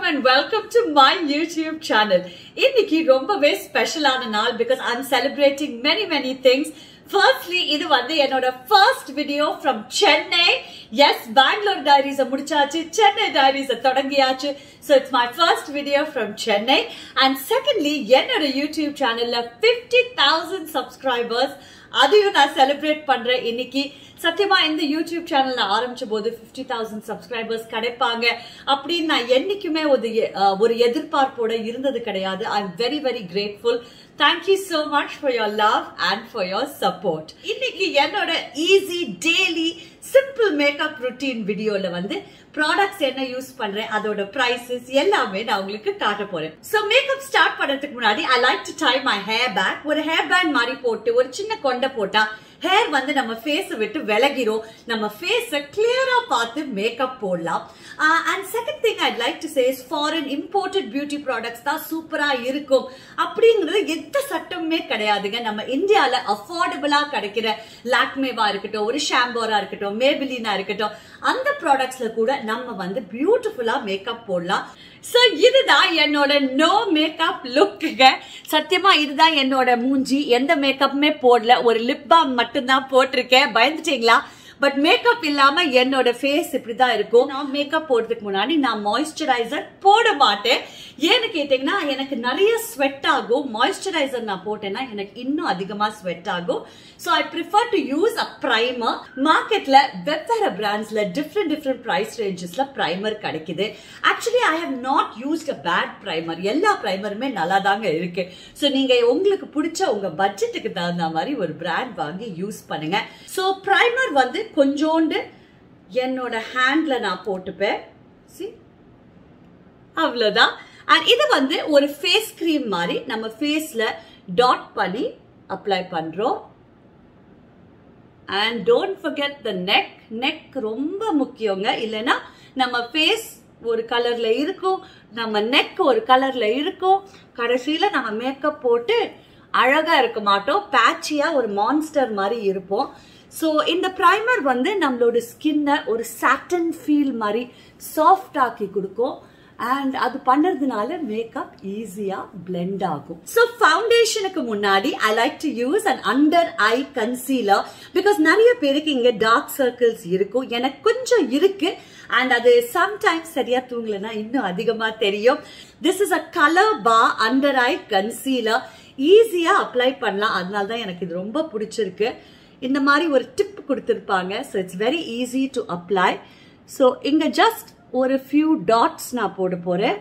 வணக்கம் and welcome to my YouTube channel இன்னைக்கு ரொம்பவே ஸ்பெஷலான நாள் because I am celebrating many many things firstly இது வந்து என்னோட first video from Chennai as Bangalore டைரிஸை முடிச்சாச்சு சென்னை டைரிஸை தொடங்கியாச்சு so it's my first video from Chennai and secondly என்னோட யூடியூப் சேனல்ல ஃபிஃப்டி தௌசண்ட் சப்ஸ்கிரைபர்ஸ் அதையும் நான் செலிப்ரேட் பண்றேன் இன்னைக்கு சத்தியமா இந்த யூடியூப் சேனல் நான் ஆரம்பிச்ச போது ஃபிஃப்டி தௌசண்ட் சப்ஸ்கிரைபர்ஸ் கிடைப்பாங்க அப்படின்னு நான் என்னைக்குமே ஒரு அஹ், ஒரு எதிர்பார்ப்போட இருந்தது கிடையாது I am very very grateful thank you so much for your love and for your support இன்னைக்கு என்னோட easy daily simple makeup routine வீடியோல வந்து ப்ராடக்ட்ஸ் என்ன யூஸ் பண்றேன் அதோட பிரைசஸ் எல்லாமே நான் உங்களுக்கு காட்ட போறேன் சோ மேக்கப் ஸ்டார்ட் பண்றதுக்கு முன்னாடி I like to tie my hair back ஒரு ஹேர் பேண்ட் மாதிரி போட்டு ஒரு சின்ன கொண்டை போட்டா ஹேர் வந்து நம்ம ஃபேஸ விட்டு விலகிரும் நம்ம ஃபேஸ கிளியரா பார்த்து மேக்கப் போடலாம் and second thing I'd like to say foreign imported beauty products தான் சூப்பரா இருக்கும் அப்படிங்கிறது எந்த சட்டமுமே கிடையாதுங்க நம்ம இந்தியால அஃபோர்டபுளா கிடைக்கிற லாக்மேவா இருக்கட்டும் ஒரு ஷாம்போரா இருக்கட்டும் மேபிலினா இருக்கட்டும் அந்த ப்ராடக்ட்ஸ்ல கூட நம்ம வந்து பியூட்டிஃபுல்லா மேக்கப் போடலாம் சோ இதுதான் என்னோட நோ மேக்கப் லுக்குங்க சத்தியமா இதுதான் என்னோட மூஞ்சி எந்த மேக்கப்புமே போடல ஒரு லிப் பாம் மட்டும்தான் போட்டிருக்கேன் பயந்துட்டீங்களா பட் மேக்கப் இல்லாம என்னோட ஃபேஸ் இப்படிதான் இருக்கும் நான் மேக்கப் போடுறதுக்கு முன்னாடி நான் மாய்ஸ்சரைசர் போட மாட்டேன் ஏன்னு கேட்டீங்கன்னா எனக்கு நிறைய ஸ்வெட் ஆகும் மாய்ஸ்சரைசர் நான் போட்டேன்னா எனக்கு இன்னும் அதிகமா ஸ்வெட் ஆகும் so I prefer to use a primer மார்க்கெட்ல வெவ்வேறு பிராண்ட்ஸ்ல டிஃப்ரெண்ட் டிஃப்ரெண்ட் ப்ரைஸ் ரேஞ்சஸ்ல ப்ரைமர் கிடைக்குது actually I have not used a bad primer எல்லா ப்ரைமருமே நல்லா தாங்க இருக்கு ஸோ நீங்க உங்களுக்கு பிடிச்ச உங்க பட்ஜெட்டுக்கு தகுந்த மாதிரி ஒரு பிராண்ட் வாங்கி யூஸ் பண்ணுங்க ஸோ ப்ரைமர் வந்து கொஞ்சோண்டு என்னோட ஹேண்ட்ல நான் போட்டுப்பேன் see அவ்வளவுதான் அண்ட் இது வந்து ஒரு ஃபேஸ் கிரீம் மாதிரி நம்ம ஃபேஸ்ல டாட் பண்ணி அப்ளை பண்றோம் and don't forget the neck neck ரொம்ப முக்கியங்க இல்லைன்னா நம்ம ஃபேஸ் ஒரு கலர்ல இருக்கும் நம்ம நெக் ஒரு கலர்ல இருக்கும் கடைசியில நம்ம மேக்கப் போட்டு அழகா இருக்க மாட்டோம் பேச்சியா ஒரு மான்ஸ்டர் மாதிரி இருப்போம் ஸோ இந்த ப்ரைமர் வந்து நம்மளோட ஸ்கின்னை ஒரு சாட்டன் ஃபீல் மாதிரி சாஃப்ட் ஆக்கி கொடுக்கும் அண்ட் அது பண்றதுனால மேக்கப் ஈஸியா பிளெண்ட் ஆகும் ஸோ ஃபவுண்டேஷனுக்கு முன்னாடி I like to use and under eye concealer because நிறைய பேருக்கு இங்க டார்க் சர்க்கிள்ஸ் இருக்கும் எனக்கு கொஞ்சம் இருக்கு அண்ட் அது சம்டைம்ஸ் சரியா தூங்கலைன்னா இன்னும் அதிகமா தெரியும் திஸ் இஸ் அ கலர் பா அண்டர் ஐ கன்சீலர் ஈஸியா அப்ளை பண்ணலாம் அதனால தான் எனக்கு இது ரொம்ப பிடிச்சிருக்கு இந்த மாதிரி ஒரு டிப் கொடுத்துருப்பாங்க so it's very easy to apply so இங்க ஜஸ்ட் ஒரு ஃபியூ டாட்ஸ் நான் போட போறேன்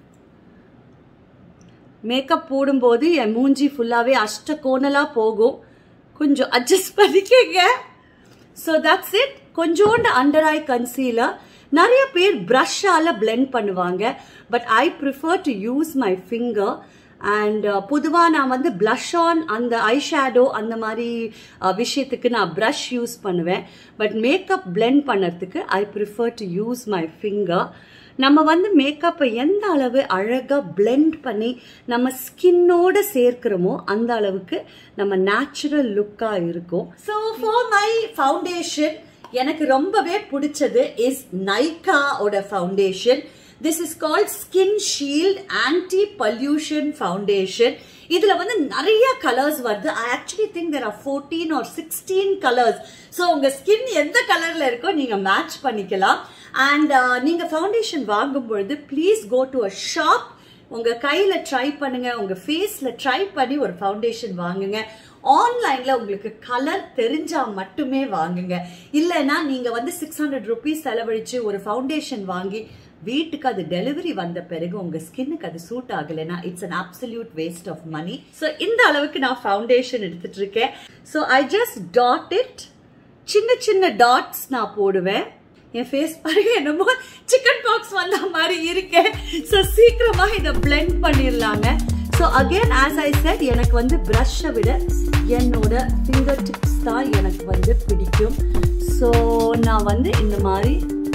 மேக்கப் போடும்போது என் மூஞ்சி ஃபுல்லாவே அஷ்ட கோணலா போகும் கொஞ்சம் அட்ஜஸ்ட் பண்ணிக்கங்க ஸோ தட்ஸ் இட் கொஞ்சோண்டு அண்டர் ஐ கன்சீலர் நிறைய பேர் ப்ரஷ்ஷால பிளெண்ட் பண்ணுவாங்க but I prefer to use my finger and பொதுவாக நான் வந்து blush ஆன் அந்த ஐ ஷேடோ அந்த மாதிரி uh, விஷயத்துக்கு நான் ப்ரஷ் யூஸ் பண்ணுவேன் பட் மேக்கப் blend பண்ணுறதுக்கு I prefer to use my finger நம்ம வந்து மேக்கப்பை எந்த அளவு அழகாக blend பண்ணி நம்ம ஸ்கின்னோட சேர்க்கிறோமோ அந்த அளவுக்கு நம்ம நேச்சுரல் லுக்காக இருக்கும் ஸோ ஃபார் மை ஃபவுண்டேஷன் எனக்கு ரொம்பவே பிடிச்சது இஸ் நைக்காவோட foundation this is called skin shield anti pollution foundation இதுல வந்து நிறைய கலர்ஸ் வருது I actually think there are fourteen or sixteen colours so உங்க ஸ்கின் எந்த கலர்ல இருக்கோ நீங்க மேட்ச் பண்ணிக்கலாம் அண்ட் நீங்க ஃபவுண்டேஷன் வாங்கும் பொழுது please go to a shop உங்க கையில ட்ரை பண்ணுங்க உங்க ஃபேஸ்ல ட்ரை பண்ணி ஒரு ஃபவுண்டேஷன் வாங்குங்க ஆன்லைன்ல உங்களுக்கு கலர் தெரிஞ்சா மட்டுமே வாங்குங்க இல்லைன்னா நீங்க வந்து சிக்ஸ் ஹண்ட்ரட் ருபீஸ் செலவழிச்சு ஒரு ஃபவுண்டேஷன் வாங்கி வீட்டுக்கு அது டெலிவரி வந்த பிறகு உங்க ஸ்கின்னுக்கு அது சூட் ஆகலைன்னா it's an absolute waste of money so இந்த அளவுக்கு நான் ஃபவுண்டேஷன் எடுத்துட்டு இருக்கேன் so I just dot it சின்ன சின்ன டாட்ஸ் நான் போடுவேன் என் ஃபேஸ் பாருங்க என்னமோ சிக்கன் பாக்ஸ் வந்த மாதிரி இருக்கேன் ஸோ சீக்கிரமா இதை blend பண்ணிடலாங்க so again as I said எனக்கு வந்து ப்ரஷ்ஷை விட என்னோட ஃபிங்கர் டிப்ஸ் தான் எனக்கு வந்து பிடிக்கும் ஸோ நான் வந்து இந்த மாதிரி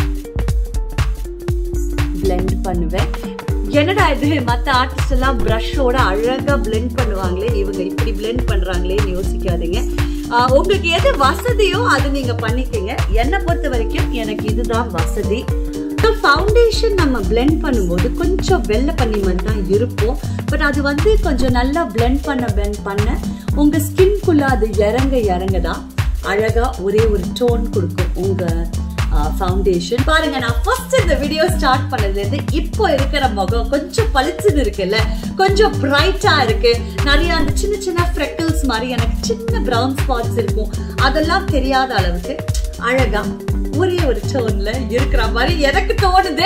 blend பண்ணுவேன் என்னடா இது மற்ற ஆர்டிஸ்ட் எல்லாம் ப்ரஷோட அழகா blend பண்ணுவாங்களே இவங்க இப்படி blend பண்றாங்களேன்னு யோசிக்காதீங்க ஆஹ் உங்களுக்கு எது வசதியோ அது நீங்க பண்ணிக்கங்க என்னை பொறுத்த வரைக்கும் எனக்கு இதுதான் வசதி ஸோ ஃபவுண்டேஷன் நம்ம blend பண்ணும்போது கொஞ்சம் வெள்ளை பண்ணி மாதிரி தான் இருப்போம் பட் அது வந்து கொஞ்சம் நல்லா blend பண்ண blend பண்ண உங்க ஸ்கின்குள்ள அது இறங்க இறங்க தான் அழகா ஒரே ஒரு டோன் கொடுக்கும் உங்க ஃபவுண்டேஷன் பாருங்க நான் ஃபர்ஸ்ட் இந்த வீடியோ ஸ்டார்ட் பண்ணதுல இருந்து இப்போ இருக்கிற முகம் கொஞ்சம் பளிச்சுன்னு இருக்குல்ல கொஞ்சம் பிரைட்டா இருக்கு நிறைய அந்த சின்ன சின்ன ஃப்ரெக்கிள்ஸ் மாதிரி எனக்கு சின்ன பிரவுன் ஸ்பாட்ஸ் இருக்கும் அதெல்லாம் தெரியாத அளவுக்கு அழகா ஒரே ஒரு டோன்ல இருக்கிற மாதிரி எனக்கு தோணுது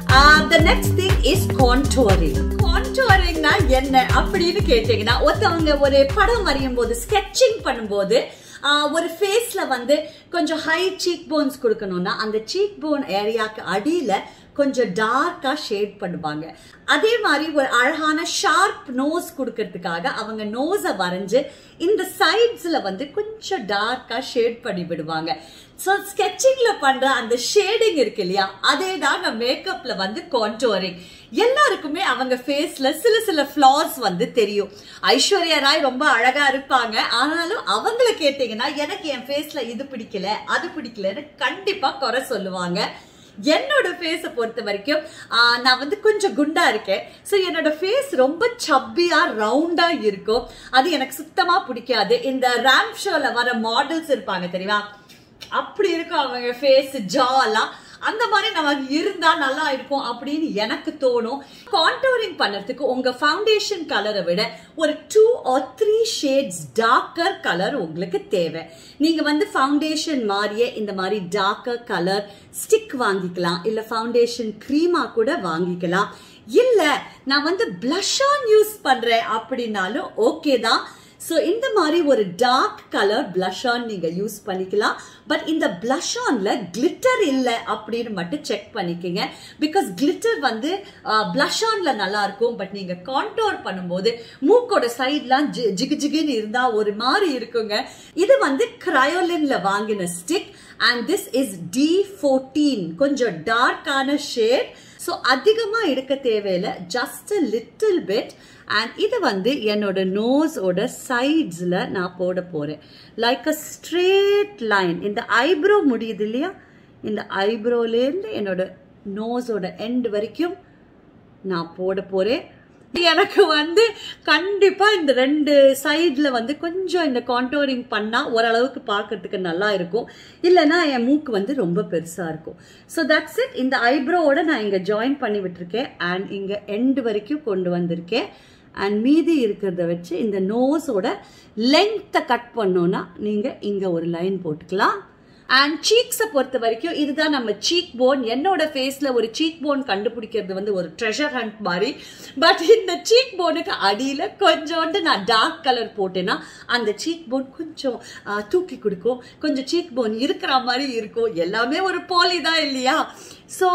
the next thing is contouring கான்டோரிங்னா என்ன அப்படின்னு கேட்டீங்கன்னா ஒருத்தவங்க ஒரு படம் வரையும் போது ஸ்கெட்சிங் பண்ணும்போது ஆஹ், ஒரு ஃபேஸ்ல வந்து கொஞ்சம் ஹை சீக் போன்ஸ் கொடுக்கணும்னா அந்த சீக் போன் ஏரியாக்கு அடியில கொஞ்சம் டார்க்கா ஷேட் பண்ணுவாங்க அதே மாதிரி ஒரு அழகான ஷார்ப் நோஸ் கொடுக்கறதுக்காக அவங்க நோஸை வரைஞ்சு இந்த சைட்ஸ்ல வந்து கொஞ்சம் டார்க்கா ஷேட் பண்ணி விடுவாங்க ஸோ ஸ்கெட்சிங்ல பண்ற அந்த ஷேடிங் இருக்கு இல்லையா அதே தாங்க மேக்கப்ல வந்து கான்டோரிங் எல்லாருக்குமே அவங்க ஃபேஸ்ல சில சில ஃபிளாஸ் வந்து தெரியும் ஐஸ்வர்யா ராய் ரொம்ப அழகா இருப்பாங்க ஆனாலும் அவங்கள கேட்டீங்கன்னா எனக்கு என் ஃபேஸ்ல இது பிடிக்கல அது பிடிக்கலன்னு கண்டிப்பா குறை சொல்லுவாங்க என்னோட ஃபேஸை பொறுத்த வரைக்கும் ஆஹ், நான் வந்து கொஞ்சம் குண்டா இருக்கேன் ஸோ என்னோட ஃபேஸ் ரொம்ப சப்பியா ரவுண்டா இருக்கும் அது எனக்கு சுத்தமா பிடிக்காது இந்த ரேம்ப் ஷோல வர மாடல்ஸ் இருப்பாங்க தெரியுமா அப்படி இருக்கும் அவங்க ஃபேஸ் ஜாலாம் அந்த மாதிரி நமக்கு இருந்தா நல்லா இருக்கும் அப்படின்னு எனக்கு தோணும் கான்டோரிங் பண்ணுறதுக்கு உங்க ஃபவுண்டேஷன் கலரை விட ஒரு two or three shades darker colour உங்களுக்கு தேவை நீங்க வந்து ஃபவுண்டேஷன் மாதிரியே இந்த மாதிரி டார்க்கர் கலர் ஸ்டிக் வாங்கிக்கலாம் இல்ல ஃபவுண்டேஷன் க்ரீமா கூட வாங்கிக்கலாம் இல்ல நான் வந்து blush on யூஸ் பண்றேன் அப்படின்னாலும் ஓகே தான் ஸோ இந்த மாதிரி ஒரு டார்க் கலர் blush on நீங்க யூஸ் பண்ணிக்கலாம் பட் இந்த blush onல கிளிட்டர் இல்லை அப்படின்னு மட்டும் செக் பண்ணிக்கங்க பிகாஸ் கிளிட்டர் வந்து blush onல நல்லா இருக்கும் பட் நீங்க கான்டோர் பண்ணும்போது மூக்கோட சைட்லாம் ஜிகு ஜிகுன்னு இருந்தா ஒரு மாதிரி இருக்குங்க இது வந்து கிரையோலின்ல வாங்கின stick and this is T fourteen கொஞ்சம் டார்க்கான ஷேட் ஸோ அதிகமாக எடுக்க தேவையில்லை just a little bit and இது வந்து என்னோட நோஸோட சைட்ஸில் நான் போட போகிறேன் லைக் அ ஸ்ட்ரேட் லைன் இந்த ஐப்ரோ முடியுது இல்லையா இந்த ஐப்ரோலேருந்து என்னோட நோஸோட எண்ட் வரைக்கும் நான் போட போகிறேன் எனக்கு வந்து கண்டிப்பா இந்த ரெண்டு சைடுல வந்து கொஞ்சம் இந்த கான்டோரிங் பண்ணா ஓரளவுக்கு பார்க்கிறதுக்கு நல்லா இருக்கும் இல்லைன்னா என் மூக்கு வந்து ரொம்ப பெருசா இருக்கும் ஸோ தட்ஸ் இட் இந்த ஐப்ரோவோட நான் இங்க ஜாயின் பண்ணி விட்டுருக்கேன் அண்ட் இங்க எண்ட் வரைக்கும் கொண்டு வந்திருக்கேன் அண்ட் மீதி இருக்கிறத வச்சு இந்த நோஸோட லெங்க்த்தை கட் பண்ணோன்னா நீங்க இங்க ஒரு லைன் போட்டுக்கலாம் அண்ட் சீக்ஸை பொறுத்த வரைக்கும் இதுதான் நம்ம சீக் போன் என்னோட ஃபேஸ்ல ஒரு சீக் போன் கண்டுபிடிக்கிறது வந்து ஒரு ட்ரெஷர் ஹண்ட் மாதிரி பட் இந்த சீக் போனுக்கு அடியில கொஞ்சோண்டு நான் டார்க் கலர் போட்டேன்னா அந்த சீக் போன் கொஞ்சம் ஆ, தூக்கி கொடுக்கும் கொஞ்சம் சீக் போன் இருக்கிற மாதிரி இருக்கும் எல்லாமே ஒரு போலி தான் இல்லையா ஸோ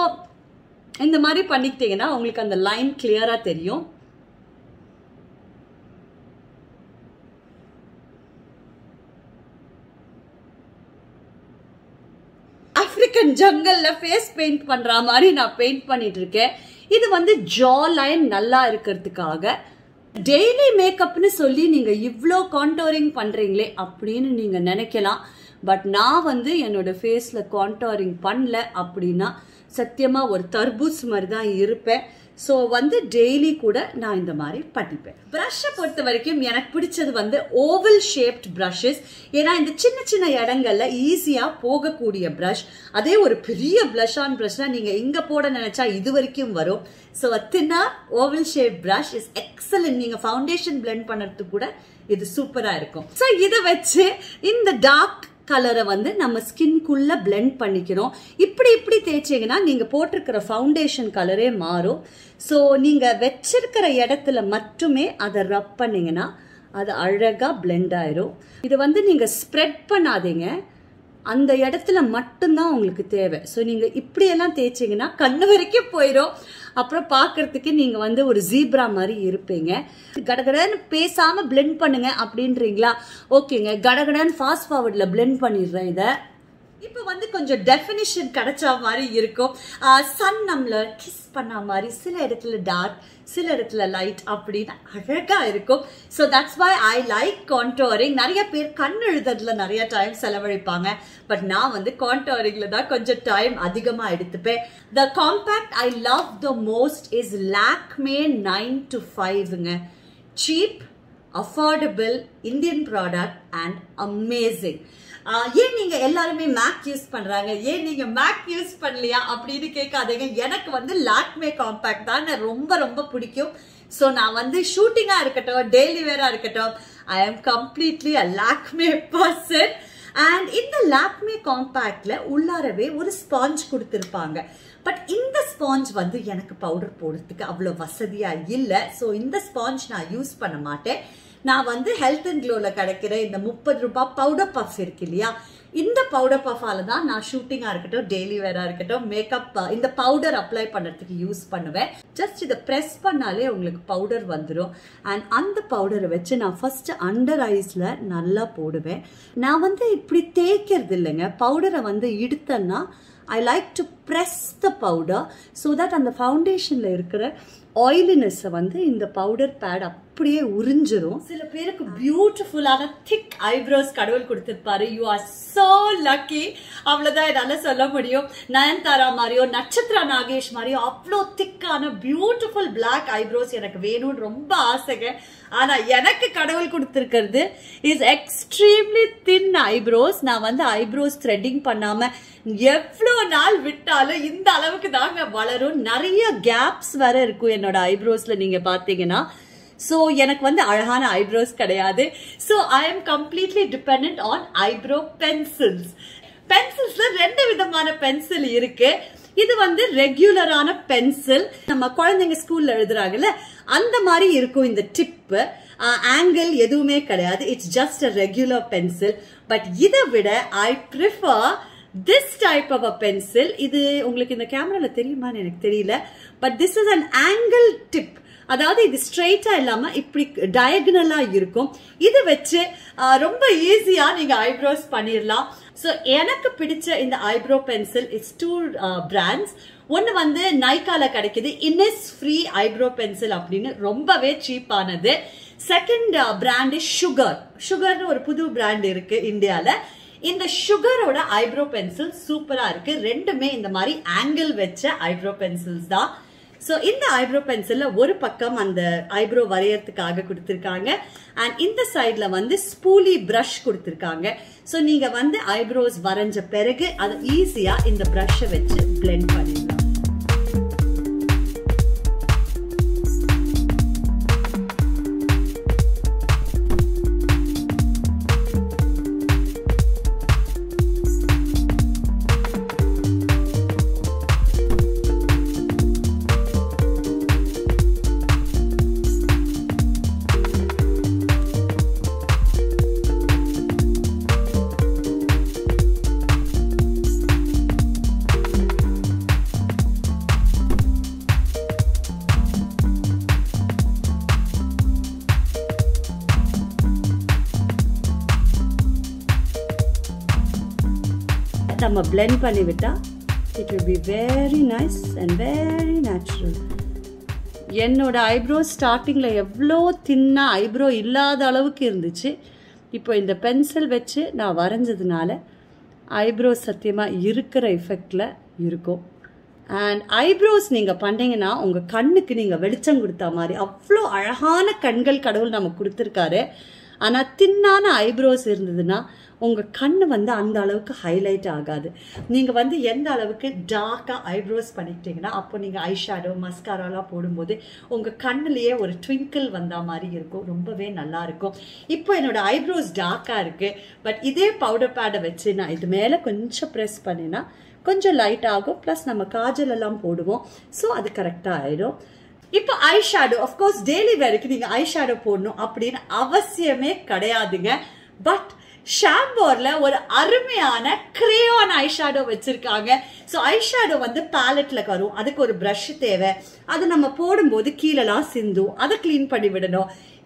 இந்த மாதிரி பண்ணிக்கிட்டீங்கன்னா உங்களுக்கு அந்த லைன் கிளியரா தெரியும் ஆப்பிரிக்கன் ஜங்கல்ல ஃபேஸ் பெயிண்ட் பண்ற மாதிரி நான் பெயிண்ட் பண்ணிட்டு இருக்கேன் இது வந்து ஜா லைன் நல்லா இருக்கிறதுக்காக டெய்லி மேக்கப்னு சொல்லி நீங்க இவ்ளோ கான்டோரிங் பண்றீங்களே அப்படின்னு நீங்க நினைக்கலாம் பட் நான் வந்து என்னோட ஃபேஸ்ல கான்டோரிங் பண்ணல அப்படின்னா சத்தியமா ஒரு தர்பூஸ் மாதிரி தான் இருப்பேன் ஸோ வந்து டெய்லி கூட நான் இந்த மாதிரி பட்டிப்பேன் ப்ரஷ்ஷை பொறுத்த வரைக்கும் எனக்கு பிடிச்சது வந்து ஓவல் ஷேப்ட் ப்ரஷஸ் ஏன்னா இந்த சின்ன சின்ன இடங்கள்ல ஈஸியாக போகக்கூடிய ப்ரஷ் அதே ஒரு பெரிய ப்ளஷ் ஆன் ப்ரஷ்னா நீங்கள் இங்கே போட நினைச்சா இது வரைக்கும் வரும் ஸோ தின்னா oval shape brush is excellent நீங்கள் ஃபவுண்டேஷன் பிளெண்ட் பண்ணுறதுக்கு கூட இது சூப்பராக இருக்கும் ஸோ இதை வச்சு இந்த டார்க் கலரை வந்து நம்ம ஸ்கின்குள்ள blend பண்ணிக்கிறோம் இப்படி இப்படி தேய்ச்சிங்கன்னா நீங்க போட்டிருக்கிற ஃபவுண்டேஷன் கலரே மாறும் ஸோ நீங்க வச்சிருக்கிற இடத்துல மட்டுமே அதை ரப் பண்ணீங்கன்னா அது அழகா blend ஆயிரும் இது வந்து நீங்க ஸ்ப்ரெட் பண்ணாதீங்க அந்த இடத்துல மட்டும்தான் உங்களுக்கு தேவை ஸோ நீங்கள் இப்படியெல்லாம் தேய்ச்சிங்கன்னா கண்ணு வரைக்கும் போயிடும் அப்புறம் பார்க்கறதுக்கு நீங்கள் வந்து ஒரு ஜீப்ரா மாதிரி இருப்பீங்க கடகடன்னு பேசாமல் blend பண்ணுங்க அப்படின்றீங்களா ஓகேங்க கடகடன்னு ஃபாஸ்ட் ஃபார்வர்டில் blend பண்ணிடுறேன் இதை இப்போ வந்து கொஞ்சம் டெஃபினிஷன் கிடைச்ச மாதிரி இருக்கும் சன் நம்மள கிஸ் பண்ண மாதிரி சில இடத்துல டார்க் சில இடத்துல லைட் அப்படின்னு அழகா இருக்கும் so that's why I like contouring நிறைய பேர் கண் எழுதுறதுல நிறைய டைம் செலவழிப்பாங்க பட் நான் வந்து கான்டோரிங்ல தான் கொஞ்சம் டைம் அதிகமாக எடுத்துப்பேன் the compact I love the most is Lakme nine to ஃபைவ்ங்க cheap affordable Indian product and amazing ஏன் நீங்க எல்லாருமே மேக் யூஸ் பண்றாங்க ஏன் நீங்க மேக் யூஸ் பண்ணலையா அப்படின்னு கேட்காதீங்க எனக்கு வந்து லாக்மே காம்பேக்ட் தான் ரொம்ப ரொம்ப பிடிக்கும் ஸோ நான் வந்து ஷூட்டிங்கா இருக்கட்டும் டெய்லி வேரா இருக்கட்டும் I am completely a Lakme person and இந்த லாக்மே காம்பேக்ட்ல உள்ளாரவே ஒரு ஸ்பாஞ்ச் கொடுத்துருப்பாங்க பட் இந்த ஸ்பாஞ்ச் வந்து எனக்கு பவுடர் போடுறதுக்கு அவ்வளோ வசதியா இல்லை ஸோ இந்த ஸ்பாஞ்ச் நான் யூஸ் பண்ண மாட்டேன் நான் வந்து ஹெல்த் அண்ட் க்ளோவில் கிடைக்கிற இந்த முப்பது ரூபாய் பவுடர் பஃப் இருக்கு இல்லையா இந்த பவுடர் பஃபால தான் நான் ஷூட்டிங்காக இருக்கட்டும் டெய்லி வேரா இருக்கட்டும் மேக்கப் இந்த பவுடர் அப்ளை பண்ணுறதுக்கு யூஸ் பண்ணுவேன் ஜஸ்ட் இதை ப்ரெஸ் பண்ணாலே உங்களுக்கு பவுடர் வந்துடும் அண்ட் அந்த பவுடரை வச்சு நான் ஃபர்ஸ்ட் அண்டர் ஐஸில் நல்லா போடுவேன் நான் வந்து இப்படி தேய்க்கிறது இல்லைங்க பவுடரை வந்து எடுத்தேன்னா I like to press the powder so that அந்த ஃபவுண்டேஷனில் இருக்கிற ஆயிலினஸை வந்து இந்த பவுடர் பேட் அப்படியே உறிஞ்சிரும் சில பேருக்கு பியூட்டிஃபுல்லான திக் ஐப்ரோஸ் கடவுள் கொடுத்திருப்பாரு யூ ஆர் சோ லக்கி அவ்வளவுதான் என்னால சொல்ல முடியும் நயன்தாரா மாதிரியோ நட்சத்திரா நாகேஷ் மாதிரியோ அவ்வளோ திக்கான பியூட்டிஃபுல் பிளாக் ஐப்ரோஸ் எனக்கு வேணும்னு ரொம்ப ஆசைங்க ஆனா எனக்கு கடவுள் கொடுத்திருக்கிறது இஸ் எக்ஸ்ட்ரீம்லி தின் ஐப்ரோஸ் நான் வந்து ஐப்ரோஸ் த்ரெட்டிங் பண்ணாம எவ்வளோ நாள் விட்டாலும் இந்த அளவுக்கு தாங்க வளரும் நிறைய கேப்ஸ் வேற இருக்கும் என்னோட ஐப்ரோஸ்ல நீங்க பாத்தீங்கன்னா ஸோ எனக்கு வந்து அழகான ஐப்ரோஸ் கிடையாது so I am completely depend on eyebrow pencils பென்சில்ஸ்ல ரெண்டு விதமான பென்சில் இருக்கு இது வந்து ரெகுலரான பென்சில் நம்ம குழந்தைங்க ஸ்கூல்ல எழுதுறாங்கல்ல அந்த மாதிரி இருக்கும் இந்த டிப்பு ஆங்கிள் எதுவுமே கிடையாது it's just a regular pencil but இதை விட I prefer this type of a pencil இது உங்களுக்கு இந்த கேமரால தெரியுமான்னு எனக்கு தெரியல but this is an angle tip அதாவது இது ஸ்ட்ரெயிட்டா இல்லாம இப்படி டயகனலா இருக்கும் இது வச்சு ரொம்ப ஈஸியா நீங்க ஐப்ரோஸ் பண்ணிடலாம் ஸோ எனக்கு பிடிச்ச இந்த eyebrow pencil it's two brands ஒன்று வந்து நைக்கால கிடைக்குது இன்னஸ் ஃப்ரீ ஐப்ரோ பென்சில் அப்படின்னு ரொம்பவே சீப்பானது செகண்ட் பிராண்ட் சுகர் சுகர்னு ஒரு புது பிராண்ட் இருக்கு இந்தியாவில் இந்த சுகரோட ஐப்ரோ பென்சில் சூப்பரா இருக்கு ரெண்டுமே இந்த மாதிரி ஆங்கிள் வச்ச ஐப்ரோ பென்சில்ஸ் தான் ஸோ இந்த ஐப்ரோ பென்சில்ல ஒரு பக்கம் அந்த ஐப்ரோ வரையறதுக்காக கொடுத்துருக்காங்க அண்ட் இந்த சைட்ல வந்து ஸ்பூலி ப்ரஷ் கொடுத்துருக்காங்க ஸோ நீங்க வந்து ஐப்ரோஸ் வரைஞ்ச பிறகு அதை ஈஸியா இந்த ப்ரஷ்ஷை வச்சு பிளெண்ட் பண்ணிடலாம் நம்ம பிளெண்ட் பண்ணி விட்டா it will be very nice and very natural என்னோட ஐப்ரோ ஸ்டார்டிங்கில் எவ்வளோ தின்னா ஐப்ரோ இல்லாத அளவுக்கு இருந்துச்சு இப்போ இந்த பென்சில் வச்சு நான் வரைஞ்சதுனால ஐப்ரோ சத்தியமாக இருக்கிற எஃபெக்டில் இருக்கும் அண்ட் ஐப்ரோஸ் நீங்கள் பண்ணீங்கன்னா உங்கள் கண்ணுக்கு நீங்கள் வெளிச்சம் கொடுத்த மாதிரி அவ்வளோ அழகான கண்கள் கடவுள் நமக்கு கொடுத்துருக்காரு ஆனால் தின்னான ஐப்ரோஸ் இருந்ததுன்னா உங்கள் கண் வந்து அந்த அளவுக்கு ஹைலைட் ஆகாது நீங்கள் வந்து எந்த அளவுக்கு டார்க்காக ஐப்ரோஸ் பண்ணிக்கிட்டீங்கன்னா அப்போ நீங்கள் ஐ ஷேடோ மஸ்காராலாம் போடும்போது உங்கள் கண்ணுலேயே ஒரு ட்விங்கிள் வந்த மாதிரி இருக்கும் ரொம்பவே நல்லா இருக்கும் இப்போ என்னோட ஐப்ரோஸ் டார்க்காக இருக்குது பட் இதே பவுடர் பேடை வச்சு நான் இது மேலே கொஞ்சம் ப்ரெஸ் பண்ணினா கொஞ்சம் லைட் ஆகும் ப்ளஸ் நம்ம காஜல் எல்லாம் போடுவோம் ஸோ அது கரெக்டாக ஆயிடும் இப்போ ஐ ஷேடோ அஃப்கோர்ஸ் டெய்லி வேருக்கு நீங்கள் ஐ ஷேடோ போடணும் அப்படின்னு அவசியமே கிடையாதுங்க பட் ஷாம்போர்ல ஒரு அருமையான கிரேயான் ஐ ஷேடோ வச்சிருக்காங்க ஸோ ஐ ஷேடோ வந்து பேலட்ல வரும் அதுக்கு ஒரு ப்ரஷ் தேவை அது நம்ம போடும்போது கீழெல்லாம் சிந்தும் அதை க்ளீன் பண்ணி விடணும்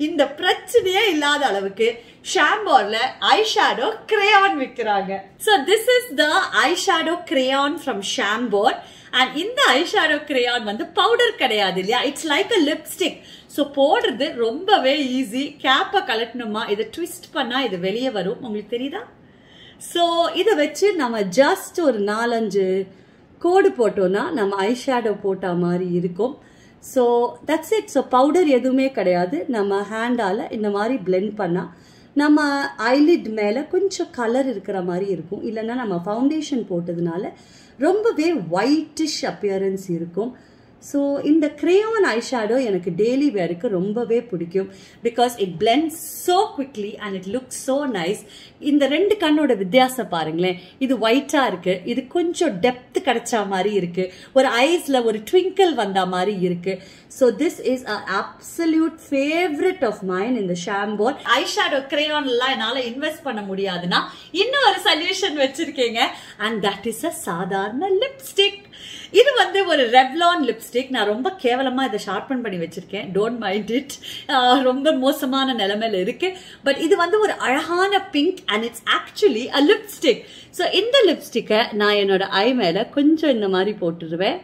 இந்த பிரச்சனையே இல்லாத அளவுக்கு ஷாம்போர்ல ஐ ஷேடோ கிரேயான் விற்கிறாங்க so this is the eye shadow crayon from Chambor and இந்த ஐ ஷேடோ கிரேயான் வந்து பவுடர் கிடையாது இல்லையா it's like a lipstick so போடுறது ரொம்பவே ஈஸி கேப்பை கலட்டணுமா இதை ட்விஸ்ட் பண்ணா இது வெளியே வரும் உங்களுக்கு தெரியுதா ஸோ இதை வச்சு நம்ம ஜஸ்ட் ஒரு நாலஞ்சு கோடு போட்டோம்னா நம்ம ஐ ஷேடோ போட்ட மாதிரி இருக்கும் so that's it so powder எதுவுமே கிடையாது நம்ம ஹேண்டால் இந்த மாதிரி பிளெண்ட் பண்ணால் நம்ம ஐலிட் மேலே கொஞ்சம் கலர் இருக்கிற மாதிரி இருக்கும் இல்லைன்னா நம்ம ஃபவுண்டேஷன் போட்டதுனால ரொம்பவே ஒயிட்டிஷ் அப்பியரன்ஸ் இருக்கும் ஸோ இந்த கிரேயான் ஐ ஷேடோ எனக்கு டெய்லி வேருக்கு ரொம்பவே பிடிக்கும் because it blend so quickly and it look so nice இந்த ரெண்டு கண்ணோட வித்தியாசம் பாருங்களேன் இது ஒயிட்டாக இருக்கு இது கொஞ்சம் டெப்த் கிடைச்ச மாதிரி இருக்கு ஒரு ஐஸ்ல ஒரு ட்விங்கிள் வந்த மாதிரி இருக்கு so this is a absolute favourite of mine இந்த ஷாம்போர் ஐ ஷேடோ கிரேயான்லாம் என்னால் இன்வெஸ்ட் பண்ண முடியாதுன்னா இன்னும் ஒரு சொல்யூஷன் வச்சிருக்கீங்க அண்ட் தட் இஸ் அ சாதாரண லிப்ஸ்டிக் இது வந்து ஒரு ரெவ்லான் லிப்ஸ்டிக் நான் ரொம்ப கேவலமா இதை ஷார்பன் பண்ணி வச்சிருக்கேன் டோன்ட் மைண்ட் இட் ரொம்ப மோசமான நிலைமையில இருக்கு பட் இது வந்து ஒரு அழகான pink and it's actually a lipstick so இந்த லிப்ஸ்டிக்கை நான் என்னோட ஐ மேல கொஞ்சம் இந்த மாதிரி போட்டுருவேன்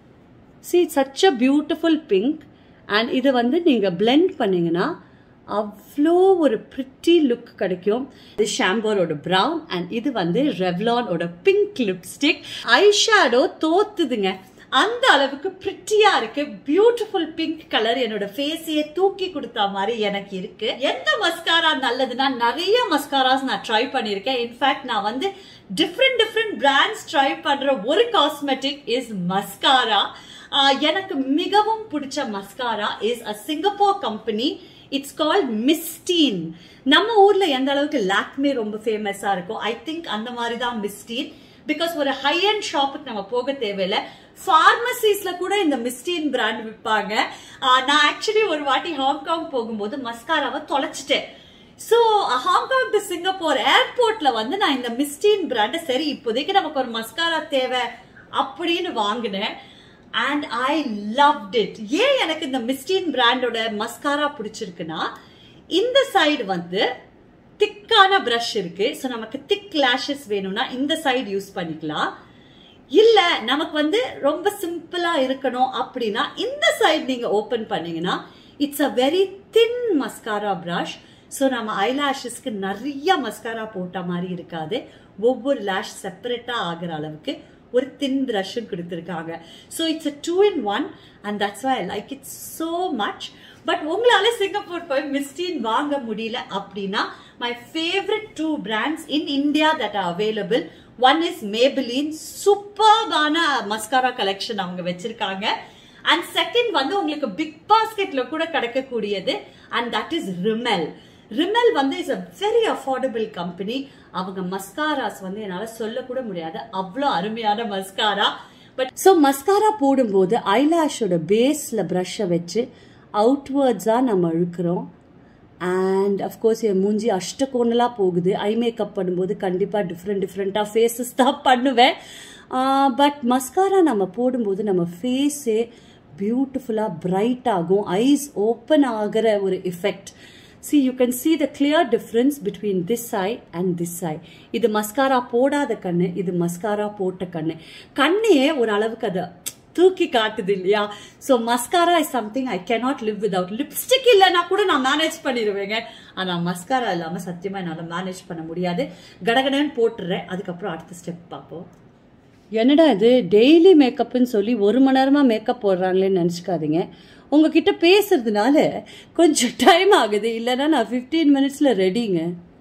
see such a beautiful pink and இதை வந்து நீங்கள் பிளெண்ட் பண்ணீங்கன்னா அவ்வளோ ஒரு ப்ரிட்டி லுக் கிடைக்கும் இது ஷாம்போரோட ப்ரௌன் அண்ட் இது வந்து ரெவ்லானோட பிங்க் லிப்ஸ்டிக் ஐ ஷேடோ தோத்துதுங்க அந்த அளவுக்கு பிரிட்டியா இருக்கு பியூட்டிஃபுல் பிங்க் கலர் என்னோட ஃபேஸையே தூக்கி கொடுத்த மாதிரி எனக்கு இருக்கு எந்த மஸ்காரா நல்லதுன்னா நிறைய மஸ்காராஸ் நான் ட்ரை பண்ணியிருக்கேன் இன்ஃபேக்ட் நான் வந்து டிஃப்ரெண்ட் டிஃப்ரெண்ட் பிராண்ட்ஸ் ட்ரை பண்ற ஒரு காஸ்மெட்டிக் இஸ் மஸ்காரா எனக்கு மிகவும் பிடிச்ச mascara is a Singapore company it's called Misteen நம்ம ஊர்ல எந்த அளவுக்கு லாக்மே ரொம்ப ஃபேமஸா இருக்கும் ஐ திங்க் அந்த மாதிரி தான் மிஸ்டீன் பிகாஸ் ஒரு ஹை அண்ட் ஷாப்புக்கு நம்ம போக தேவையில்ல ஃபார்மசிஸ்ல கூட இந்த மிஸ்டீன் பிராண்ட் விற்பாங்க நான் ஆக்சுவலி ஒரு வாட்டி ஹாங்காங் போகும்போது மஸ்காராவை தொலைச்சிட்டேன் ஸோ ஹாங்காங் டு சிங்கப்பூர் ஏர்போர்ட்ல வந்து நான் இந்த மிஸ்டீன் பிராண்டை சரி இப்போதைக்கு நமக்கு ஒரு மஸ்காரா தேவை அப்படின்னு வாங்கினேன் அண்ட் ஐ லவ்ட் இட் ஏன் எனக்கு இந்த மிஸ்டீன் பிராண்டோட மஸ்காரா பிடிச்சிருக்குன்னா இந்த சைடு வந்து திக்கான ப்ரஷ் இருக்கு ஸோ நமக்கு திக் லேஷஸ் வேணும்னா இந்த சைடு யூஸ் பண்ணிக்கலாம் இல்ல நமக்கு வந்து ரொம்ப சிம்பிளா இருக்கணும் அப்படின்னா இந்த சைடு நீங்க ஓபன் பண்ணீங்கன்னா it's a very thin mascara brush so நம்ம ஐலாஷஸ்க்கு நிறைய மஸ்காரா போட்ட மாதிரி இருக்காது ஒவ்வொரு லேஷ் செப்பரேட்டா ஆகிற அளவுக்கு ஒரு தின் ப்ரஷ்ஷும் கொடுத்துருக்காங்க so it's a two in one and that's why I like it so much but உங்களால சிங்கப்பூர் போய் மிஸ்டீன் வாங்க முடியல அப்படின்னா my favourite two brands in India that are available one is Maybelline சூப்பர்பான மஸ்காரா கலெக்ஷன் அவங்க வச்சிருக்காங்க and second வந்து உங்களுக்கு பிக் பாஸ்கெட்ல கூட கிடைக்கக்கூடியது and that is Rimmel Rimmel வந்து is a very affordable company அவங்க மஸ்காராஸ் வந்து என்னால் சொல்லக்கூட முடியாது அவ்வளோ அருமையான மஸ்காரா பட் ஸோ மஸ்காரா போடும்போது ஐலாஷோட பேஸில் ப்ரஷ்ஷை வச்சு அவுட்வேர்ட்ஸாக நம்ம இழுக்கிறோம் அண்ட் அஃப்கோர்ஸ் என் மூஞ்சி அஷ்டகோணலாக போகுது ஐ மேக்கப் பண்ணும்போது கண்டிப்பாக டிஃப்ரெண்ட் டிஃப்ரெண்ட்டாக ஃபேஸஸ் தான் பண்ணுவேன் பட் மஸ்காரா நம்ம போடும்போது நம்ம ஃபேஸே பியூட்டிஃபுல்லாக பிரைட் ஆகும் ஐஸ் ஓப்பன் ஆகிற ஒரு effect see you can see the clear difference between this eye and this eye இது மஸ்காரா போடாத கண்ணு இது மஸ்காரா போட்ட கண்ணு கண்ணையே ஒரு அளவுக்கு அதை தூக்கி காட்டுது இல்லையா so mascara is something I cannot live without lipstick இல்லைன்னா கூட நான் மேனேஜ் பண்ணிடுவேங்க ஆனால் மஸ்காரா இல்லாமல் சத்தியமாக என்னால் மேனேஜ் பண்ண முடியாது கடகடன்னு போட்டுறேன் அதுக்கப்புறம் அடுத்த ஸ்டெப் பார்ப்போம் என்னடா இது டெய்லி மேக்கப்னு சொல்லி ஒரு மணி நேரமாக மேக்கப் போடுறாங்களேன்னு நினச்சிக்காதீங்க உங்ககிட்ட பேசுறதுனால கொஞ்சம் டைம் ஆகுது இல்லைன்னா நான் ஃபிஃப்டீன் மினிட்ஸில் ரெடிங்க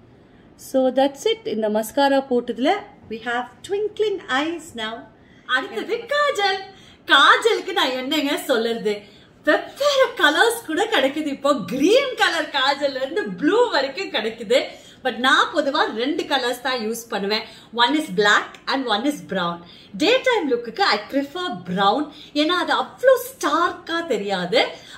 ஸோ தட்ஸ் இட் இந்த மஸ்காரா போட்டதில் we have twinkling eyes now அடுத்தது காஜல் காஜலுக்கு நான் என்னங்க சொல்லுறது வெவ்வேறு கலர்ஸ் கூட கிடைக்குது இப்போ கிரீன் கலர் காஜல்ல இருந்து ப்ளூ வரைக்கும் கிடைக்குது பட் நான் பொதுவாக ரெண்டு கலர்ஸ் தான் யூஸ் பண்ணுவேன் one is black and one is brown day time லுக்குக்கு ஐ ப்ரிஃபர் ப்ரௌன் ஏன்னா அது அவ்வளோ ஸ்டார்க்காக தெரியாது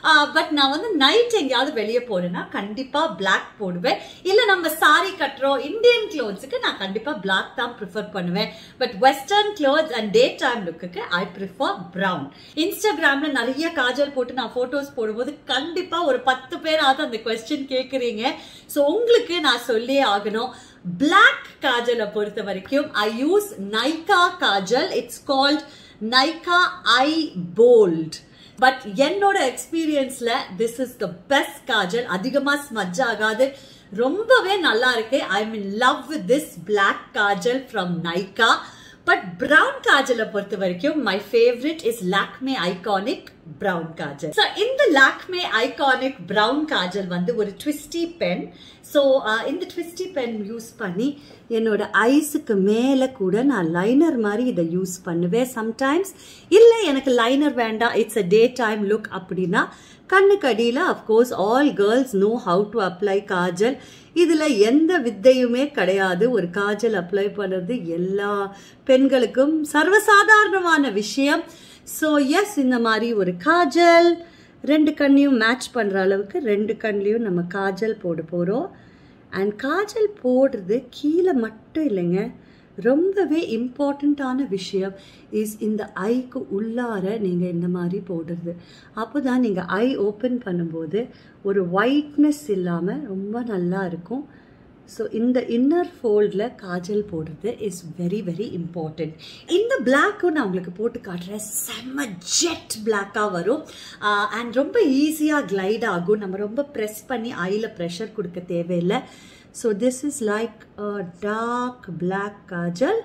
பட் நான் வந்து நைட் எங்கேயாவது வெளியே போறேன்னா கண்டிப்பா பிளாக் போடுவேன் இல்ல நம்ம சாரி கட்டுறோம் இந்தியன் க்ளோத்ஸுக்கு நான் கண்டிப்பா பிளாக் தான் ப்ரிஃபர் பண்ணுவேன் but western clothes and day time லுக்குக்கு ஐ ப்ரிஃபர் பிரவுன் இன்ஸ்டாகிராம்ல நிறைய காஜல் போட்டு நான் போட்டோஸ் போடும்போது கண்டிப்பா ஒரு பத்து பேராவது அந்த கொஸ்டின் கேட்குறீங்க ஸோ உங்களுக்கு நான் சொல்லியே ஆகணும் பிளாக் காஜலை பொறுத்த வரைக்கும் I use Nykaa kajal it's called Nykaa eye bold but என்னோட எக்ஸ்பீரியன்ஸ்ல this is the best kajal அதிகமா ஸ்மஜ் ஆகாது ரொம்பவே நல்லா இருக்கு I mean love with this black kajal from Nykaa but brown காஜலை பொறுத்த வரைக்கும் my favourite is Lakme iconic brown kajal so இந்த லாக்மே ஐகானிக் பிரவுன் காஜல் வந்து ஒரு ட்விஸ்டி பென் ஸோ இந்த ட்விஸ்டி பென் யூஸ் பண்ணி என்னோட ஐஸுக்கு மேலே கூட நான் லைனர் மாதிரி இதை யூஸ் பண்ணுவேன் சம்டைம்ஸ் இல்லை எனக்கு லைனர் வேண்டாம் it's a day time look அப்படின்னா கண்ணுக்கு அடியில் of course all girls know how to apply kajal இதில் எந்த வித்தையுமே கிடையாது ஒரு காஜல் அப்ளை பண்ணுறது எல்லா பெண்களுக்கும் சர்வசாதாரணமான விஷயம் ஸோ எஸ் இந்த மாதிரி ஒரு காஜல் ரெண்டு கண்ணையும் மேட்ச் பண்ணுற அளவுக்கு ரெண்டு கண்லேயும் நம்ம காஜல் போட போகிறோம் அண்ட் காஜல் போடுறது கீழே மட்டும் இல்லைங்க ரொம்பவே இம்பார்ட்டண்ட்டான விஷயம் இஸ் இந்த ஐக்கு உள்ளார நீங்கள் இந்த மாதிரி போடுறது அப்போ தான் நீங்கள் ஐ ஓப்பன் பண்ணும்போது ஒரு ஒயிட்னஸ் இல்லாமல் ரொம்ப நல்லா இருக்கும் ஸோ இந்த இன்னர் ஃபோல்டில் காஜல் போடுறது இஸ் வெரி வெரி இம்பார்ட்டண்ட் இந்த பிளாக்கும் நான் உங்களுக்கு போட்டு காட்டுறேன் செம்ம ஜெட் பிளாக்காக வரும் அண்ட் ரொம்ப ஈஸியாக கிளைட் ஆகும் நம்ம ரொம்ப ப்ரெஸ் பண்ணி ஐயில் ப்ரெஷர் கொடுக்க தேவையில்லை so this is like a dark black kajal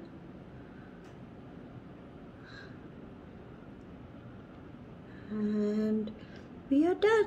and we are done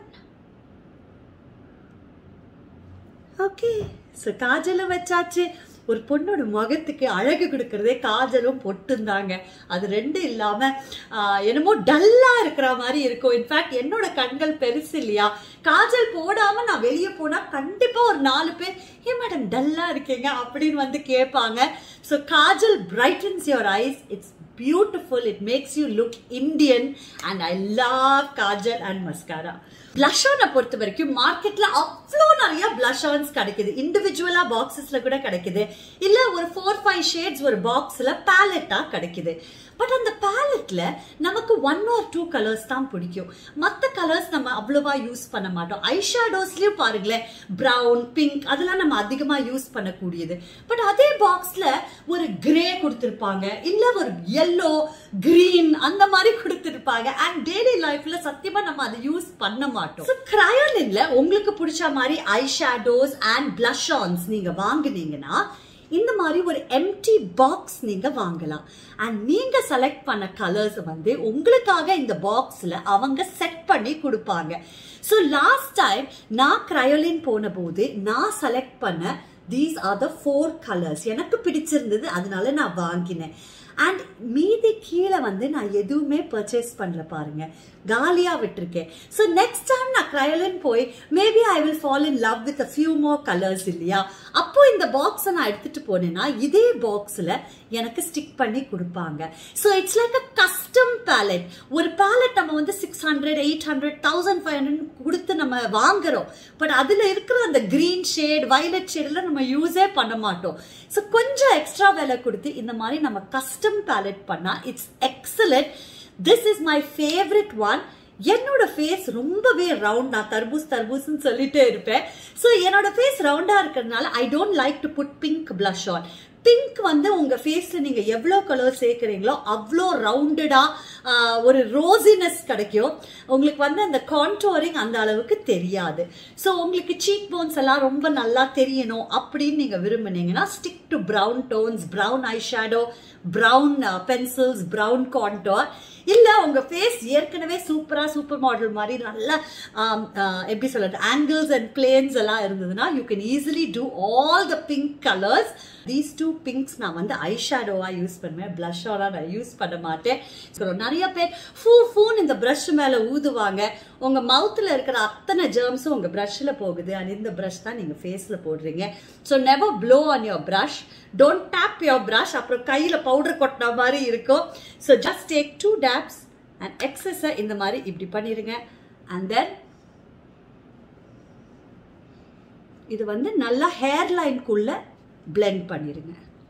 okay so காஜலும் வச்சாச்சு ஒரு பொண்ணோட முகத்துக்கு அழகு கொடுக்கறதே காஜலும் பொட்டுந்தாங்க அது ரெண்டும் இல்லாம ஆஹ், என்னமோ டல்லா இருக்கிற மாதிரி இருக்கும் இன்ஃபேக்ட் என்னோட கண்கள் பெருசு இல்லையா காஜல் போடாம நான் வெளியே போனா கண்டிப்பா ஒரு நாலு பேர் ஏன் மேடம் டல்லா இருக்கீங்க அப்படின்னு வந்து கேட்பாங்க so kajal brightens your eyes it's beautiful it makes you look Indian and I love kajal and mascara blush ஆனை பொறுத்த வரைக்கும் மார்க்கெட்ல அவ்வளோ நிறைய blush ons கிடைக்குது இண்டிவிஜுவலா பாக்ஸஸ்ல கூட கிடைக்குது இல்ல ஒரு ஃபோர் ஃபைவ் ஷேட்ஸ் ஒரு பாக்ஸ்ல பேலட்டா கிடைக்குது பட் அந்த பேலட்ல நமக்கு ஒன் ஆர் டூ கலர்ஸ் தான் பிடிக்கும் மற்ற கலர்ஸ் நம்ம அவ்வளவா யூஸ் பண்ண மாட்டோம் ஐ ஷேடோஸ்லயும் பாருங்களேன் பிரவுன் பிங்க் அதெல்லாம் நம்ம அதிகமா யூஸ் பண்ணக்கூடியது பட் அதே பாக்ஸ்ல ஒரு கிரே கொடுத்திருப்பாங்க இல்ல ஒரு எல்லோ கிரீன் அந்த மாதிரி கொடுத்திருப்பாங்க அண்ட் டெய்லி லைஃப்ல சத்தியமா நம்ம அதை யூஸ் பண்ண மாட்டோம் கிரையோலின்ல உங்களுக்கு பிடிச்ச மாதிரி eye shadows and blush ons நீங்க வாங்குனீங்கன்னா இந்த மாதிரி ஒரு எம்டி பாக்ஸ் நீங்க வாங்கலாம் அண்ட் நீங்க செலக்ட் பண்ண கலர்ஸ் வந்து உங்களுக்காக இந்த பாக்ஸ்ல அவங்க செட் பண்ணி கொடுப்பாங்க ஸோ லாஸ்ட் டைம் நான் கிரையோலின் போன போது நான் செலக்ட் பண்ண these are the four colours எனக்கு பிடிச்சிருந்தது அதனால நான் வாங்கினேன் அண்ட் மீதி கீழே வந்து நான் எதுவுமே பர்ச்சேஸ் பண்ணல பாருங்க காலியா விட்டுருக்கேன் ஸோ நெக்ஸ்ட் டைம் நான் க்ரையலின் போய் maybe I will fall in love with a few more colours இல்லையா அப்போ இந்த பாக்ஸை நான் எடுத்துட்டு போனேன்னா இதே பாக்ஸில் எனக்கு ஸ்டிக் பண்ணி கொடுப்பாங்க so it's like a custom palette ஒரு பேலட் நம்ம வந்து six hundred eight hundred thousand five hundred கொடுத்து நம்ம வாங்குறோம் பட் அதில் இருக்கிற அந்த கிரீன் ஷேட் வயலட் ஷேட்லாம் நம்ம யூஸே பண்ண மாட்டோம் ஸோ கொஞ்சம் எக்ஸ்ட்ரா விலை கொடுத்து இந்த மாதிரி நம்ம கஸ்டம் பேலட் பண்ணால் it's excellent this is my favourite one என்னோட ஃபேஸ் ரொம்பவே ரவுண்ட் நான் தர்பூஸ் தர்பூஸ்னு சொல்லிட்டே இருப்பேன் ஸோ என்னோட ஃபேஸ் ரவுண்டா இருக்கிறதுனால I don't like to put pink blush on pink வந்து உங்க ஃபேஸ்ல நீங்க எவ்வளோ கலர் சேர்க்குறீங்களோ அவ்வளோ ரவுண்டடா ஒரு ரோசினஸ் கிடைக்கும் உங்களுக்கு வந்து அந்த கான்டோரிங் அந்த அளவுக்கு தெரியாது ஸோ உங்களுக்கு சீக் போன்ஸ் எல்லாம் ரொம்ப நல்லா தெரியணும் அப்படின்னு நீங்க விரும்புனீங்கன்னா stick to brown tones brown eye shadow brown pencils brown contour இல்ல உங்க ஃபேஸ் ஏற்கனவே சூப்பரா சூப்பர் மாடல் மாதிரி நல்ல ஆம், ஆ, எப்படி சொல்றது ஆங்கிள்ஸ் அண்ட் பிளேன்ஸ் எல்லாம் இருந்ததுன்னா you can easily do all the pink colours these two pinks நான் வந்து ஐ ஷேடோவா யூஸ் பண்ணுவேன் பிளஷாலாம் நான் யூஸ் பண்ண மாட்டேன் ஸோ நிறைய பேர் ஃபூ ஃபூன்னு இந்த ப்ரஷ் மேல ஊதுவாங்க உங்க மவுத்ல இருக்கிற அத்தனை ஜெர்ம்ஸும் உங்க ப்ரஷ்ல போகுது அண்ட் இந்த ப்ரஷ் தான் நீங்க ஃபேஸ்ல போடுறீங்க so never blow on your brush don't tap your brush அப்புறம் கையில பவுடர் கொட்டின மாதிரி இருக்கும் so just take two taps and எக்ஸஸை இந்த மாதிரி இப்படி பண்ணிடுங்க அண்ட் தென் இது வந்து நல்லா ஹேர் லைனுக்குள்ள பிளெண்ட் பண்ணிருங்க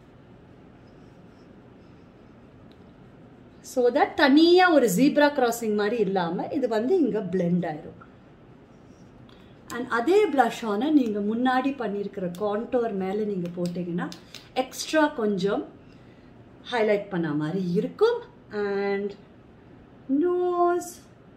ஸோ தட் தனியாக ஒரு ஜீப்ரா கிராசிங் மாதிரி இல்லாமல் இது வந்து இங்கே பிளெண்ட் ஆயிரும் அண்ட் அதே ப்ளஷான நீங்கள் முன்னாடி பண்ணியிருக்கிற கான்டோர் மேலே நீங்கள் போட்டிங்கன்னா எக்ஸ்ட்ரா கொஞ்சம் ஹைலைட் பண்ண மாதிரி இருக்கும் அண்ட் நோஸ்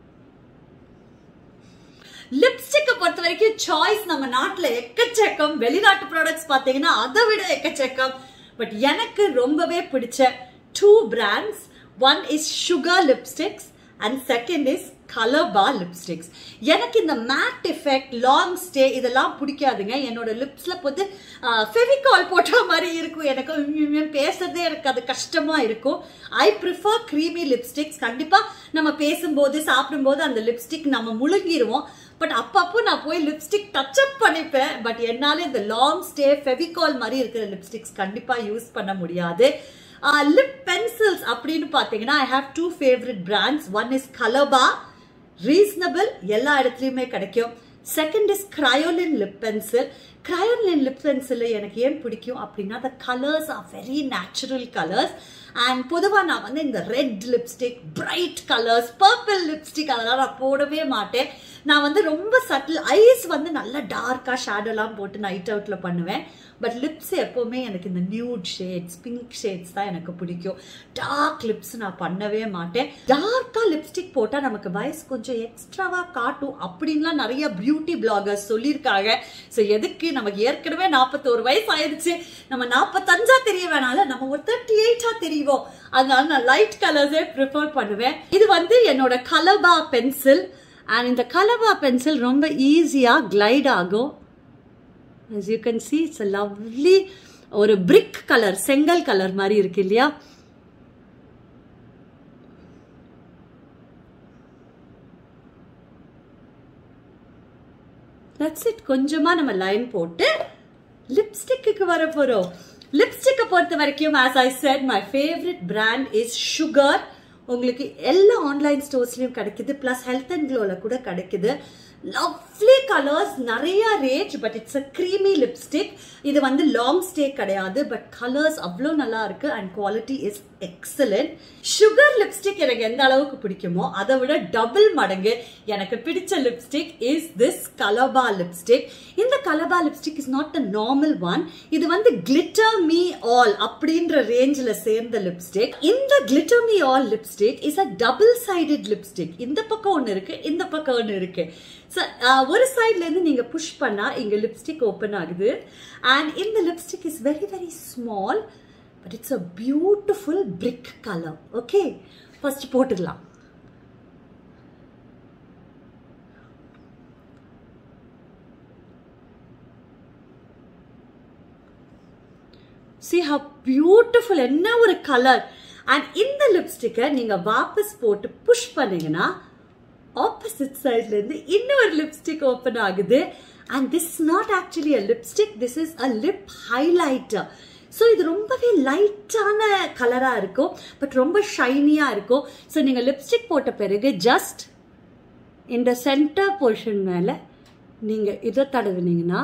லிப்ஸ்டிக்கை பொறுத்த வரைக்கும் சாய்ஸ் நம்ம நாட்டில் எக்கச்சக்கம் வெளிநாட்டு ப்ராடக்ட்ஸ் பார்த்தீங்கன்னா அதை விட எக்கச்சக்கம் பட் எனக்கு ரொம்பவே பிடிச்ச two brands one is Sugar lipsticks and second is Colorbar lipsticks எனக்கு இந்த மேட் எஃபெக்ட் லாங் ஸ்டே இதெல்லாம் பிடிக்காதுங்க என்னோட லிப்ஸில் போட்டு ஃபெவிகால் போட்ட மாதிரி இருக்கும் எனக்கு பேசுறதே எனக்கு அது கஷ்டமாக இருக்கும் ஐ ப்ரிஃபர் க்ரீமி லிப்ஸ்டிக்ஸ் கண்டிப்பாக நம்ம பேசும்போது சாப்பிடும்போது அந்த லிப்ஸ்டிக் நம்ம முழுங்கிடுவோம் பட் அப்பப்போ நான் போய் லிப்ஸ்டிக் டச் அப் பண்ணிப்பேன் பட் என்னால் இந்த லாங் ஸ்டே ஃபெவிகால் மாதிரி இருக்கிற லிப்ஸ்டிக்ஸ் கண்டிப்பாக யூஸ் பண்ண முடியாது லிப் பென்சில்ஸ் அப்படின்னு பார்த்தீங்கன்னா I have two favourite brands one is Colorbar reasonable எல்லா இடத்துலையுமே கிடைக்கும் second is Kryolan lip pencil Kryolan lip pencil எனக்கு ஏன் பிடிக்கும் அப்படின்னா the colours are very natural colours and பொதுவாக நான் வந்து இந்த red lipstick bright colours purple lipstick அதெல்லாம் நான் போடவே மாட்டேன் நான் வந்து ரொம்ப சட்டில் ஐஸ் வந்து நல்லா டார்க்காக ஷேடோலாம் போட்டு நைட் அவுட்டில் பண்ணுவேன் பட் லிப்ஸ் எப்போவுமே எனக்கு இந்த நியூட் ஷேட்ஸ் பிங்க் ஷேட்ஸ் தான் எனக்கு பிடிக்கும் டார்க் லிப்ஸ் நான் பண்ணவே மாட்டேன் டார்க்காக லிப்ஸ்டிக் போட்டால் நமக்கு வயசு கொஞ்சம் எக்ஸ்ட்ராவாக காட்டும் அப்படின்லாம் நிறைய பியூட்டி பிளாகர்ஸ் சொல்லியிருக்காங்க ஸோ எதுக்கு நமக்கு ஏற்கனவே நாற்பத்தோரு வயசு ஆயிடுச்சு நம்ம நாற்பத்தஞ்சா தெரிய வேணால நம்ம ஒரு தேர்ட்டி எயிட்டா தெரியும் அதனால நான் லைட் கலர்ஸே ப்ரிஃபர் பண்ணுவேன் இது வந்து என்னோட கலபா பென்சில் அண்ட் இந்த கலபா பென்சில் ரொம்ப ஈஸியாக கிளைட் ஆகும் as you can see it's a lovely ஒரு பிரிக் கலர் செங்கல் கலர் மாதிரி இருக்கு இல்லையா தட்ஸ் இட் கொஞ்சமா நம்ம லைன் போட்டு லிப்ஸ்டிக்கு வர போறோம் லிப்ஸ்டிக்கை பொறுத்த வரைக்கும் as I said my favourite brand is Sugar உங்களுக்கு எல்லா ஆன்லைன் ஸ்டோர்ஸ்லயும் கிடைக்குது பிளஸ் ஹெல்த் அண்ட் க்ளோல கூட கிடைக்குது லவ்லி கலர்ஸ் நிறைய range but it's a creamy lipstick இது வந்து லாங் ஸ்டே கிடையாது பட் கலர்ஸ் அவ்வளோ நல்லா இருக்கு and quality is excellent Sugar lipstick எனக்கு எந்த அளவுக்கு பிடிக்குமோ அதை விட டபுள் மடங்கு எனக்கு பிடிச்ச lipstick is this Colorbar lipstick இந்த Colorbar lipstick is not a normal one இது வந்து கிளிட்டர் மீ ஆல் அப்படின்ற ரேஞ்சில் சேர்ந்த லிப்ஸ்டிக் இந்த glitter me all lipstick is a double sided lipstick இந்த பக்கம் ஒன்று இருக்கு இந்த பக்கம் ஒன்று இருக்கு ஸோ ஒரு சைட்ல இருந்து நீங்க புஷ் பண்ணா இங்க லிப்ஸ்டிக் ஓப்பன் ஆகுது அண்ட் இந்த lipstick is very very small but it's a beautiful brick colour okay first போட்டுக்கலாம் சி ஹவ் பியூட்டிஃபுல் என்ன ஒரு கலர் அண்ட் இந்த லிப்ஸ்டிக்கை நீங்க வாபஸ் போட்டு புஷ் பண்ணீங்கன்னா ஆப்போசிட் சைட்ல இருந்து இன்னொரு லிப்ஸ்டிக் ஓப்பன் ஆகுது and this not actually a lipstick this is a lip highlighter so இது ரொம்பவே லைட்டான கலராக இருக்கும் பட் ரொம்ப ஷைனியாக இருக்கும் ஸோ நீங்கள் லிப்ஸ்டிக் போட்ட பிறகு ஜஸ்ட் இந்த சென்டர் போர்ஷன் மேலே நீங்கள் இதை தடவினீங்கன்னா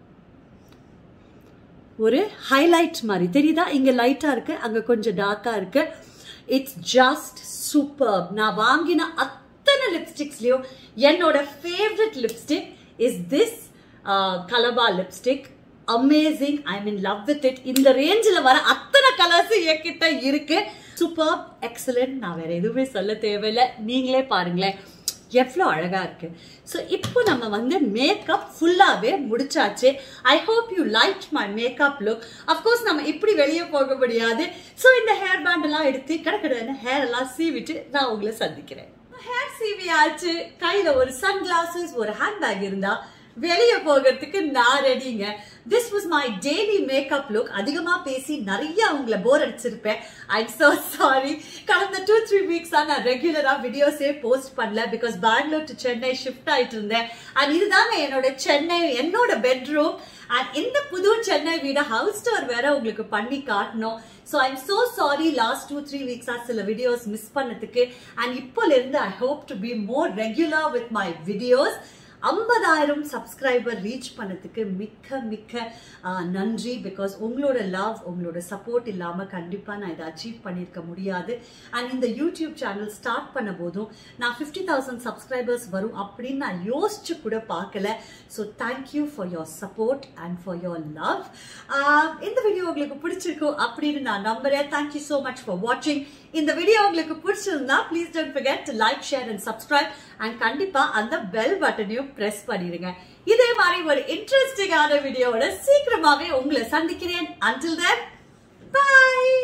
ஒரு ஹைலைட் மாதிரி தெரியுதா இங்கே லைட்டாக இருக்கு அங்கே கொஞ்சம் டார்க்காக இருக்கு இட்ஸ் ஜஸ்ட் சூப்பர் நான் வாங்கின அத்தனை லிப்ஸ்டிக்ஸ்லையும் என்னோட favourite lipstick is this Colorbar lipstick amazing I mean love with it இந்த ரேஞ்சில் வர அத்தனை கலர்ஸ் என்கிட்ட இருக்கு சூப்பர் எக்ஸலண்ட் நான் வேற எதுவுமே சொல்ல தேவையில்லை நீங்களே பாருங்களேன் எவ்வளோ அழகா இருக்கு ஸோ இப்போ நம்ம வந்து மேக்கப் ஃபுல்லாகவே முடிச்சாச்சு I hope you like my makeup look of course நம்ம இப்படி வெளியே போக முடியாது ஸோ இந்த ஹேர் பேண்ட் எல்லாம் எடுத்து கடற்கடன்னு ஹேர் எல்லாம் சீவிட்டு நான் உங்களை சந்திக்கிறேன் ஹேர் சீவி ஆச்சு கையில் ஒரு சன் கிளாஸஸ் ஒரு ஹேண்ட் பேக் இருந்தா வெளிய போகிறதுக்கு நான் ரெடிங்க this was my daily makeup look அதிகமா பேசி நிறைய உங்களை போர் அடிச்சிருப்பேன் ஐ so சாரி கடந்த டூ த்ரீ வீக்ஸா நான் ரெகுலரா வீடியோஸே போஸ்ட் பண்ணல because Bangalore to Chennai shift ஆயிட்டு இருந்தேன் அண்ட் இதுதாங்க என்னோட சென்னை என்னோட பெட்ரூம் அண்ட் இந்த புது சென்னை வீடு ஹவுஸ் டோர் வேற உங்களுக்கு பண்ணி காட்டணும் so I'm so sorry last two three வீக்ஸா சில வீடியோஸ் மிஸ் பண்ணதுக்கு அண்ட் இப்போல இருந்து I hope to be more regular with my videos ஐம்பதாயிரம் சப்ஸ்கிரைபர் ரீச் பண்ணதுக்கு மிக்க மிக்க ஆஹ், நன்றி பிகாஸ் உங்களோட லவ் உங்களோட சப்போர்ட் இல்லாமல் கண்டிப்பாக நான் இதை அச்சீவ் பண்ணியிருக்க முடியாது அண்ட் இந்த யூடியூப் சேனல் ஸ்டார்ட் பண்ண போதும் நான் ஃபிஃப்டி தௌசண்ட் சப்ஸ்கிரைபர்ஸ் வரும் அப்படின்னு நான் யோசிச்சு கூட பார்க்கல so thank you for your support and for your love இந்த வீடியோ உங்களுக்கு பிடிச்சிருக்கும் அப்படின்னு நான் நம்புறேன் தேங்க்யூ ஸோ மச் ஃபார் வாட்சிங் இந்த வீடியோ உங்களுக்கு பிடிச்சிருந்தா please don't forget to like share and subscribe and கண்டிப்பா அந்த பெல் பட்டனையும் பிரஸ் பண்ணிடுங்க இதே மாதிரி ஒரு இன்ட்ரெஸ்டிங்கான வீடியோவோட சீக்கிரமாவே உங்களை சந்திக்கிறேன் until then bye